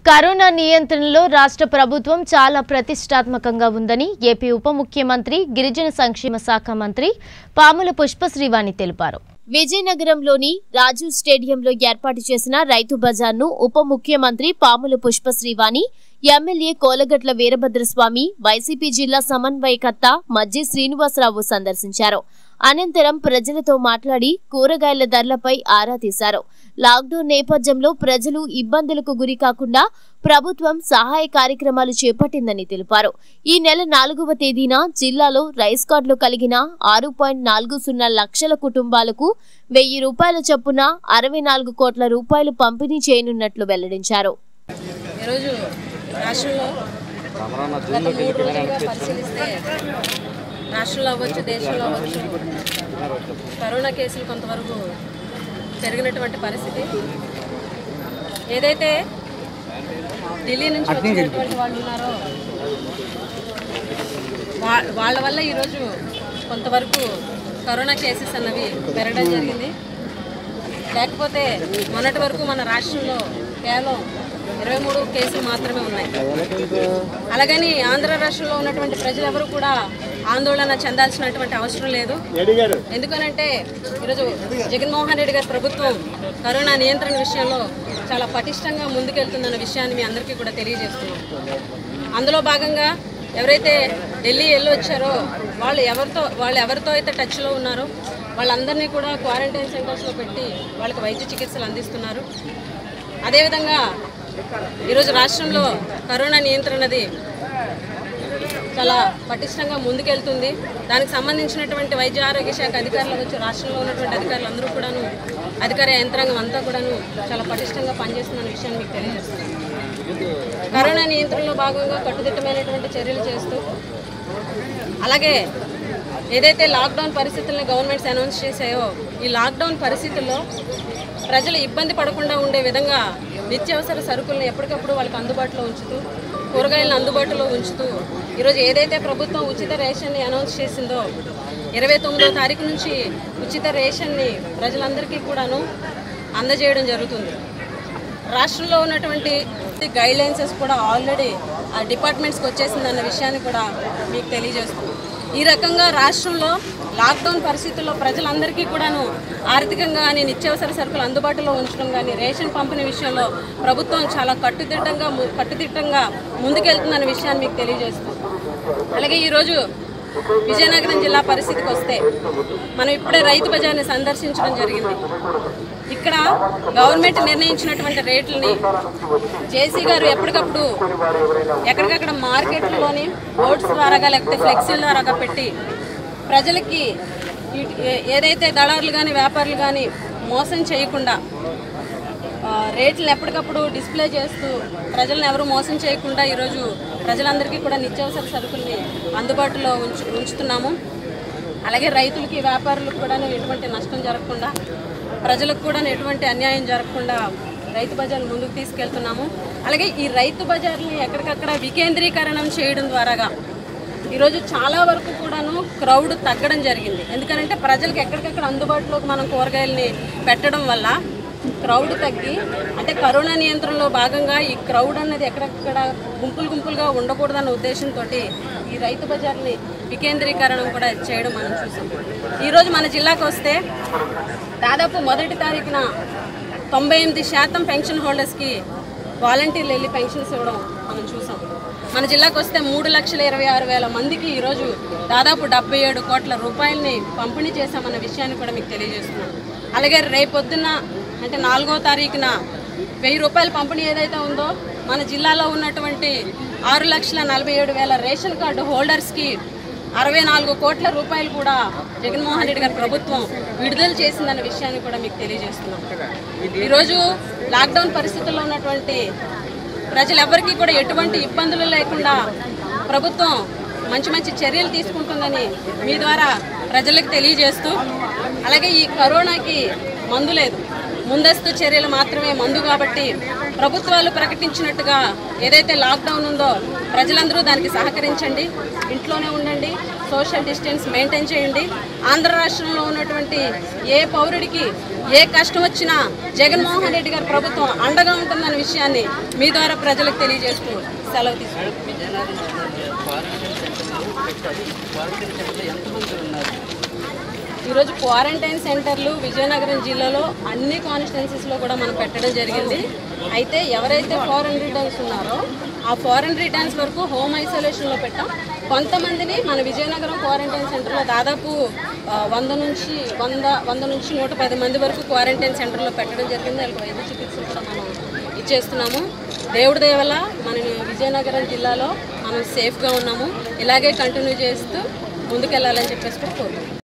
corona నియంత్రణలో రాష్ట్ర ప్రభుత్వం చాలా ప్రతిష్టాత్మకంగా ఉందని ఏపీ ఉప ముఖ్యమంత్రి గిరిజన సంక్షేమ శాఖ మంత్రి పాముల పుష్పశ్రీవాణి తెలిపారు విజయనగరంలోని రాజు స్టేడియంలో ఏర్పాటు చేసిన రైతు బజార్ను ఉప ముఖ్యమంత్రి పాముల పుష్పశ్రీవాణి ఎమ్మెల్యే కోలగట్ల వీరభద్రస్వామి వైసీపీ జిల్లా సమన్వయకర్త మజ్జి శ్రీనివాసరావు సందర్శించారు అనంతరం ప్రజలతో మాట్లాడి కూరగాయల ధరలపై ఆరా తీశారు లాక్డౌన్ నేపథ్యంలో ప్రజలు ఇబ్బందులకు గురి కాకుండా ప్రభుత్వం సహాయ కార్యక్రమాలు చేపట్టిందని తెలిపారు ఈ నెల నాలుగవ తేదీన జిల్లాలో రైస్ కార్డులు కలిగిన ఆరు పాయింట్ నాలుగు సున్నా లక్షల కుటుంబాలకు వెయ్యి రూపాయల చొప్పున అరవై నాలుగు కోట్ల రూపాయలు పంపిణీ చేయనున్నట్లు వెల్లడించారు ఈరోజు రాష్ట్రంలో గత మూడు రోజులుగా పరిశీలిస్తే రాష్ట్రంలో అవ్వచ్చు దేశంలో అవ్వచ్చు కరోనా కేసులు కొంతవరకు పెరిగినటువంటి పరిస్థితి ఏదైతే ఢిల్లీ నుంచి వచ్చినటువంటి వాళ్ళు ఉన్నారో వా- వాళ్ళ వల్ల ఈరోజు కొంతవరకు కరోనా కేసెస్ అన్నవి పెరగడం జరిగింది లేకపోతే మొన్నటి వరకు మన రాష్ట్రంలో కేవలం ఇరవై మూడు కేసులు మాత్రమే ఉన్నాయి అలాగని ఆంధ్ర రాష్ట్రంలో ఉన్నటువంటి ప్రజలెవరూ కూడా ఆందోళన చెందాల్సినటువంటి అవసరం లేదు ఎందుకనంటే ఈరోజు జగన్మోహన్ రెడ్డి గారి ప్రభుత్వం కరోనా నియంత్రణ విషయంలో చాలా పటిష్టంగా ముందుకెళ్తుందన్న విషయాన్ని మీ అందరికీ కూడా తెలియజేస్తున్నాం అందులో భాగంగా ఎవరైతే ఢిల్లీ వెళ్ళి వచ్చారో వాళ్ళు ఎవరితో వాళ్ళు ఎవరితో అయితే టచ్లో ఉన్నారో వాళ్ళందరినీ కూడా క్వారంటైన్ సెంటర్స్లో పెట్టి వాళ్ళకి వైద్య చికిత్సలు అందిస్తున్నారు అదేవిధంగా ఈరోజు రాష్ట్రంలో కరోనా నియంత్రణది చాలా పటిష్టంగా ముందుకెళ్తుంది దానికి సంబంధించినటువంటి వైద్య ఆరోగ్య శాఖ అధికారులు వచ్చి రాష్ట్రంలో ఉన్నటువంటి అధికారులు అందరూ కూడాను అధికార యంత్రాంగం అంతా కూడాను చాలా పటిష్టంగా పనిచేస్తున్న విషయాన్ని మీకు తెలియజేస్తున్నాను కరోనా నియంత్రణలో భాగంగా కట్టుదిట్టమైనటువంటి చర్యలు చేస్తూ అలాగే ఏదైతే లాక్డౌన్ పరిస్థితులను గవర్నమెంట్స్ అనౌన్స్ చేశాయో ఈ లాక్డౌన్ పరిస్థితుల్లో ప్రజలు ఇబ్బంది పడకుండా ఉండే విధంగా నిత్యావసర సరుకులను ఎప్పటికప్పుడు వాళ్ళకి అందుబాటులో ఉంచుతూ కూరగాయలను అందుబాటులో ఉంచుతూ ఈరోజు ఏదైతే ప్రభుత్వం ఉచిత రేషన్ని అనౌన్స్ చేసిందో ఇరవై తొమ్మిదో తారీఖు నుంచి ఉచిత రేషన్ని ప్రజలందరికీ కూడాను అందజేయడం జరుగుతుంది రాష్ట్రంలో ఉన్నటువంటి గైడ్ లైన్సెస్ కూడా ఆల్రెడీ ఆ డిపార్ట్మెంట్స్కి వచ్చేసిందన్న విషయాన్ని కూడా మీకు తెలియజేస్తుంది ఈ రకంగా రాష్ట్రంలో లాక్డౌన్ పరిస్థితుల్లో ప్రజలందరికీ కూడాను ఆర్థికంగా కానీ నిత్యావసర సరుకులు అందుబాటులో ఉంచడం కానీ రేషన్ పంపిణీ విషయంలో ప్రభుత్వం చాలా కట్టుదిట్టంగా ము- కట్టుదిట్టంగా ముందుకెళ్తుందన్న విషయాన్ని మీకు తెలియజేస్తుంది అలాగే ఈరోజు విజయనగరం జిల్లా పరిస్థితికి వస్తే మనం ఇప్పుడే రైతు బజార్ని సందర్శించడం జరిగింది ఇక్కడ గవర్నమెంట్ నిర్ణయించినటువంటి రేట్లని జేసీ గారు ఎప్పటికప్పుడు ఎక్కడికక్కడ మార్కెట్లోని బోర్డ్స్ ద్వారాగా లేకపోతే ఫ్లెక్సీల ద్వారాగా పెట్టి ప్రజలకి ఈ- ఏ- ఏదైతే దళారులు కానీ వ్యాపారులు కానీ మోసం చేయకుండా ఆ, రేట్లను ఎప్పటికప్పుడు డిస్ప్లే చేస్తూ ప్రజలను ఎవరు మోసం చేయకుండా ఈరోజు ప్రజలందరికీ కూడా నిత్యావసర సరుకుల్ని అందుబాటులో ఉంచు ఉంచుతున్నాము అలాగే రైతులకి వ్యాపారులకు కూడా ఎటువంటి నష్టం జరగకుండా ప్రజలకు కూడా ఎటువంటి అన్యాయం జరగకుండా రైతు బజార్లు ముందుకు తీసుకెళ్తున్నాము అలాగే ఈ రైతు బజార్ని ఎక్కడికక్కడ వికేంద్రీకరణం చేయడం ద్వారాగా ఈరోజు చాలా వరకు కూడాను క్రౌడ్ తగ్గడం జరిగింది ఎందుకంటే ప్రజలకు ఎక్కడికక్కడ అందుబాటులోకి మనం కూరగాయలని పెట్టడం వల్ల క్రౌడ్ తగ్గి అంటే కరోనా నియంత్రణలో భాగంగా ఈ క్రౌడ్ అన్నది ఎక్కడెక్కడ గుంపులు గుంపులుగా ఉండకూడదన్న ఉద్దేశంతో ఈ రైతు బజార్ని వికేంద్రీకరణం కూడా చేయడం మనం చూసాం ఈరోజు మన జిల్లాకు వస్తే దాదాపు మొదటి తారీఖున తొంభై ఎనిమిది శాతం పెన్షన్ హోల్డర్స్కి వాలంటీర్లు వెళ్ళి పెన్షన్స్ ఇవ్వడం మనం చూసాం మన జిల్లాకు వస్తే మూడు లక్షల ఇరవై ఆరు వేల మందికి ఈరోజు దాదాపు డెబ్బై ఏడు కోట్ల రూపాయలని పంపిణీ చేశామన్న విషయాన్ని కూడా మీకు తెలియజేస్తున్నాను అలాగే రేపొద్దున అంటే నాలుగో తారీఖున వెయ్యి రూపాయల పంపిణీ ఏదైతే ఉందో మన జిల్లాలో ఉన్నటువంటి ఆరు లక్షల నలభై ఏడు వేల రేషన్ కార్డు హోల్డర్స్కి అరవై నాలుగు కోట్ల రూపాయలు కూడా జగన్మోహన్ రెడ్డి గారి ప్రభుత్వం విడుదల చేసిందన్న విషయాన్ని కూడా మీకు తెలియజేస్తున్నాం ఈరోజు లాక్డౌన్ పరిస్థితుల్లో ఉన్నటువంటి ప్రజలెవరికీ కూడా ఎటువంటి ఇబ్బందులు లేకుండా ప్రభుత్వం మంచి మంచి చర్యలు తీసుకుంటుందని మీ ద్వారా ప్రజలకు తెలియజేస్తూ అలాగే ఈ కరోనాకి మందు లేదు ముందస్తు చర్యలు మాత్రమే మందు కాబట్టి ప్రభుత్వాలు ప్రకటించినట్టుగా ఏదైతే లాక్డౌన్ ఉందో ప్రజలందరూ దానికి సహకరించండి ఇంట్లోనే ఉండండి సోషల్ డిస్టెన్స్ మెయింటైన్ చేయండి ఆంధ్ర రాష్ట్రంలో ఉన్నటువంటి ఏ పౌరుడికి ఏ కష్టం వచ్చినా జగన్మోహన్ రెడ్డి గారి ప్రభుత్వం అండగా ఉంటుందన్న విషయాన్ని మీ ద్వారా ప్రజలకు తెలియజేస్తూ సెలవు తీసుకుంటాం ఈరోజు క్వారంటైన్ సెంటర్లు విజయనగరం జిల్లాలో అన్ని కాన్స్టిట్యున్సీస్లో కూడా మనం పెట్టడం జరిగింది అయితే ఎవరైతే ఫారెన్ రిటర్న్స్ ఉన్నారో ఆ ఫారెన్ రిటర్న్స్ వరకు హోమ్ ఐసోలేషన్లో పెట్టాం కొంతమందిని మన విజయనగరం క్వారంటైన్ సెంటర్లో దాదాపు ఆ, వంద నుంచి వంద వంద నుంచి నూట పది మంది వరకు క్వారంటైన్ సెంటర్లో పెట్టడం జరిగింది వాళ్ళకి వైద్య చికిత్సలు కూడా మనం ఇచ్చేస్తున్నాము దేవుడి దయ వల్ల మన విజయనగరం జిల్లాలో మనం సేఫ్గా ఉన్నాము ఇలాగే కంటిన్యూ చేస్తూ ముందుకెళ్ళాలని చెప్పేసి కూడా కోరుకుంటున్నాం